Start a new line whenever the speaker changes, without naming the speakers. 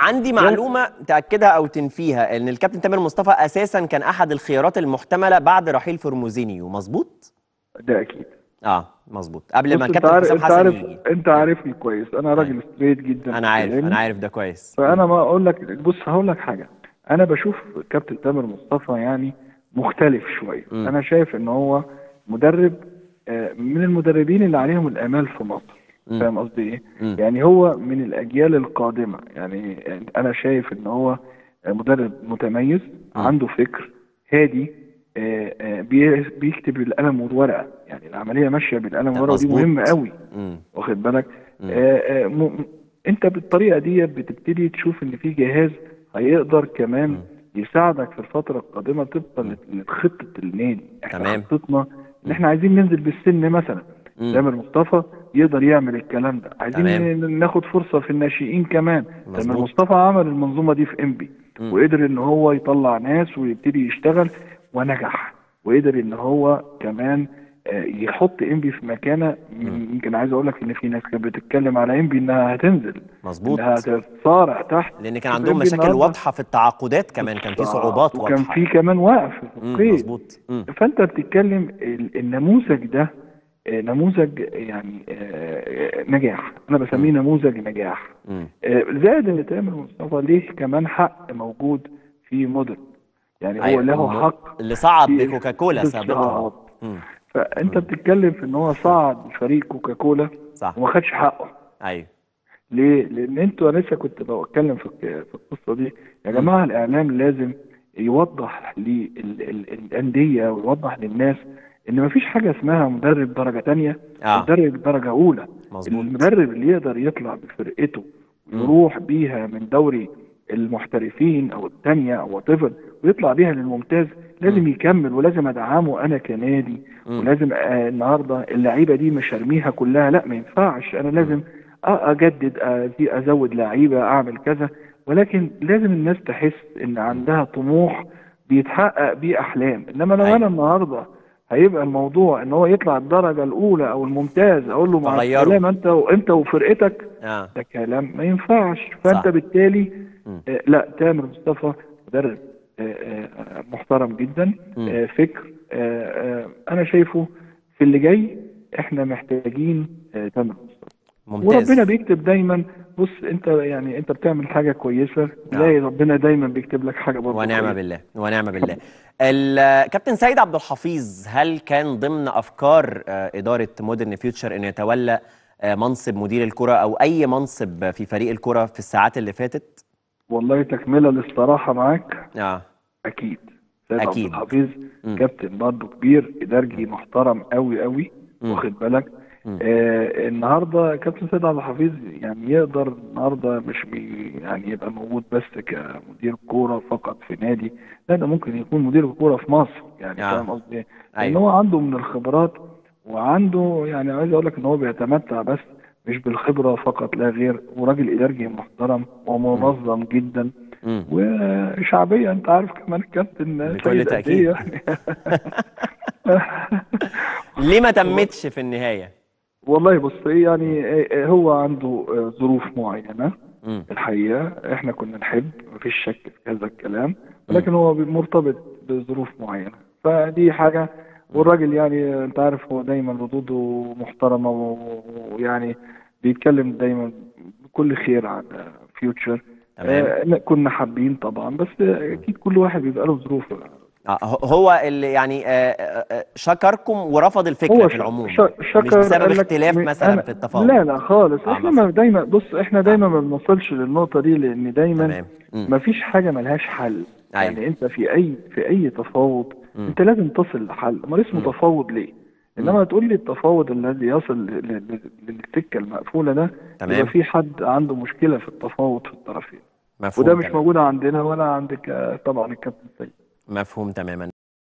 عندي معلومه تاكدها او تنفيها ان الكابتن تامر مصطفى اساسا كان احد الخيارات المحتمله بعد رحيل فورموزينيو مظبوط
ده اكيد
اه مظبوط قبل ما
بص، انت
الكابتن
عارف
حسام
انت
حسن
عارف
يجي
انت عارفني كويس انا راجل ستريت جدا
انا عارف
فاهمني؟
انا عارف ده كويس
فانا ما اقول لك بص هقول لك حاجه انا بشوف كابتن تامر مصطفى يعني مختلف شويه
مم.
انا شايف ان هو مدرب آه، من المدربين اللي عليهم الامال في مصر
مم.
فاهم قصدي ايه
مم.
يعني هو من الاجيال القادمه يعني انا شايف ان هو مدرب متميز عنده فكر هادي آه، آه، بي- بيكتب بالقلم والورقه يعني العمليه ماشيه بالقلم
ده
والورقه ودي
مظبوط.
مهمه قوي
مم.
واخد بالك
مم.
آه آه م... م- انت بالطريقه دي بتبتدي تشوف ان في جهاز هيقدر كمان يساعدك في الفتره القادمه طبقا لخطه النادي احنا
تمام.
خطتنا ان احنا عايزين ننزل بالسن مثلا
مم.
تامر مصطفى يقدر يعمل الكلام ده عايزين
تمام.
ن- ناخد فرصه في الناشئين كمان تامر
مظبوط.
مصطفى عمل المنظومه دي في انبي
مم.
وقدر ان هو يطلع ناس ويبتدي يشتغل ونجح وقدر ان هو كمان آه، يحط انبي في مكانه يمكن عايز اقول لك ان في ناس كانت بتتكلم على انبي انها هتنزل
مظبوط
انها هتتصارع تحت
لان كان
شوف
عندهم
إنبي
مشاكل
النهاردة
واضحه في التعاقدات كمان كان في صعوبات
وكان
واضحه
في كمان وقف في
مم،
القيد
مظبوط مم.
فانت بتتكلم ال- النموذج ده آه، نموذج يعني آه، نجاح انا بسميه نموذج نجاح
مم.
آه، زائد ان تامر مصطفى ليه كمان حق موجود في موديل يعني هو
أيوة،
له
م-
حق
اللي صعد
في-
بكوكاكولا سابقا
بالظبط.
مم.
فانت بتتكلم في ان هو صعد فريق كوكاكولا
صح
وما خدش حقه
ايوه
ليه؟ لان انتوا انا لسه كنت بتكلم في في القصه دي يا جماعه الاعلام لازم يوضح للانديه ويوضح للناس ان مفيش حاجه اسمها مدرب درجه تانية
آه.
مدرب درجه اولى
مظبوط.
المدرب اللي يقدر يطلع بفرقته ويروح بيها من دوري المحترفين او الثانيه او whatever ويطلع بيها للممتاز لازم يكمل ولازم ادعمه انا كنادي
مم.
ولازم آه النهارده اللعيبه دي مش ارميها كلها لا ما ينفعش انا لازم أ- اجدد أزي- ازود لعيبه اعمل كذا ولكن لازم الناس تحس ان عندها طموح بيتحقق بيه احلام انما لو
أيوة.
انا النهارده هيبقى الموضوع ان هو يطلع الدرجه الاولى او الممتاز اقول له مع
تغيره.
السلامه انت وانت وفرقتك
اه
ده كلام ما ينفعش فانت
صح.
بالتالي
مم.
آه لا تامر مصطفى مدرب آه آه محترم جدا
مم.
آه فكر آه آه انا شايفه في اللي جاي احنا محتاجين آه تامر مصطفى
ممتاز
وربنا بيكتب دايما بص انت يعني انت بتعمل حاجه كويسه تلاقي ربنا دايما بيكتب لك حاجه برضه
ونعم
كويسة.
بالله ونعم بالله الكابتن سيد عبد الحفيظ هل كان ضمن افكار آه، اداره مودرن فيوتشر ان يتولى آه، منصب مدير الكره او اي منصب في فريق الكره في الساعات اللي فاتت
والله تكمله للصراحه معاك
اه
اكيد سيد عبد
أكيد.
الحفيظ
مم.
كابتن برضه كبير ادارجي محترم قوي قوي
مم.
واخد بالك
مم.
آه النهارده كابتن سيد عبد الحفيظ يعني يقدر النهارده مش بي يعني يبقى موجود بس كمدير كوره فقط في نادي لا ده ممكن يكون مدير الكوره في مصر يعني
آه.
فاهم قصدي ايه؟ ان
أيوة.
هو عنده من الخبرات وعنده يعني عايز اقول لك ان هو بيتمتع بس مش بالخبره فقط لا غير وراجل اداري محترم ومنظم جدا
مم.
وشعبيه انت عارف كمان الكابتن
بكل
سيد قد
تأكيد.
إيه يعني
ليه ما تمتش في النهايه
والله بص إيه يعني إيه هو عنده آه، ظروف معينه
مم.
الحقيقه احنا كنا نحب مفيش شك في هذا الكلام ولكن هو مرتبط بظروف معينه فدي حاجه والراجل يعني انت عارف هو دايما ردوده محترمه و- ويعني بيتكلم دايما بكل خير عن فيوتشر
تمام.
آه كنا حابين طبعا بس اكيد كل واحد بيبقى له ظروفه
آه، هو اللي يعني آه، آه، آه، شكركم ورفض الفكره في
ش-
العموم
ش- شكر
مش بسبب
قال لك
اختلاف
م-
مثلا
أنا-
في التفاوض
لا لا خالص
آه،
احنا
مفهوم.
ما دايما بص احنا دايما ما بنوصلش للنقطه دي لان دايما
تمام مم.
ما فيش حاجه ملهاش حل
أيوة.
يعني انت في اي في اي تفاوض
مم.
انت لازم تصل لحل امال اسمه
مم.
تفاوض ليه انما تقول لي التفاوض الذي يصل ل- ل- للسكه المقفوله ده
تمام.
يبقى في حد عنده مشكله في التفاوض في الطرفين
مفهوم
وده مش
تمام.
موجود عندنا ولا عندك آه، طبعا الكابتن سيد
مفهوم تماما